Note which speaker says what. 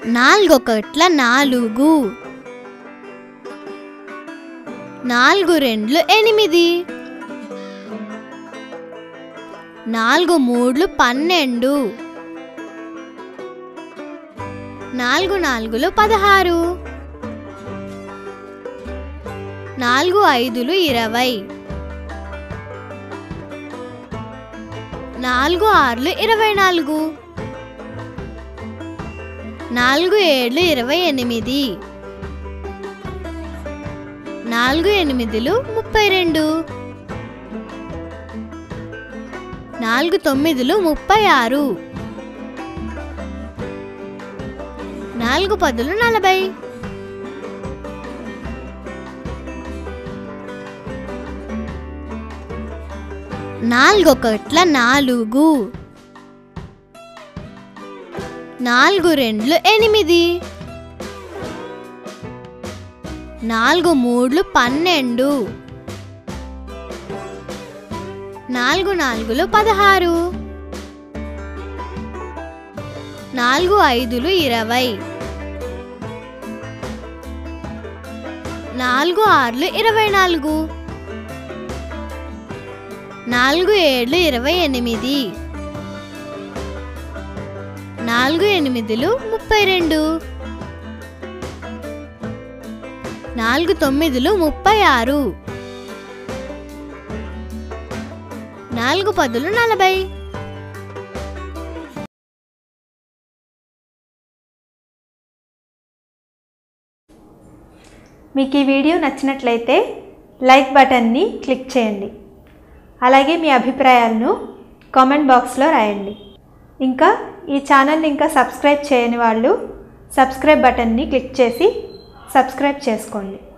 Speaker 1: నాలుగొకట్ల నాలుగు నాలుగు రెండ్లు ఎనిమిది నాలుగు మూడ్లు పన్నెండు నాలుగు నాలుగులు పదహారు నాలుగు ఐదులు ఇరవై నాలుగు ఆరులు ఇరవై నాలుగు నాలుగు ఏళ్ళు ఇరవై ఎనిమిది నాలుగు ఎనిమిదిలు ముప్పై రెండు నాలుగు తొమ్మిదిలు ముప్పై ఆరు నాలుగు పదులు నలభై నాలుగొకట్ల నాలుగు నాలుగు రెండ్లు ఎనిమిది నాలుగు మూడ్లు పన్నెండు నాలుగు నాలుగులు పదహారు నాలుగు ఐదులు ఇరవై నాలుగు ఆరులు ఇరవై నాలుగు నాలుగు ఏళ్ళు ఇరవై ఎనిమిది నాలుగు ఎనిమిదిలు ముప్పై రెండు నాలుగు తొమ్మిదిలు ముప్పై ఆరు నాలుగు పదులు నలభై
Speaker 2: మీకు ఈ వీడియో నచ్చినట్లయితే లైక్ బటన్ని క్లిక్ చేయండి అలాగే మీ అభిప్రాయాలను కామెంట్ బాక్స్లో రాయండి ఇంకా ఈ ఛానల్ని ఇంకా సబ్స్క్రైబ్ చేయని వాళ్ళు సబ్స్క్రైబ్ బటన్ని క్లిక్ చేసి సబ్స్క్రైబ్ చేసుకోండి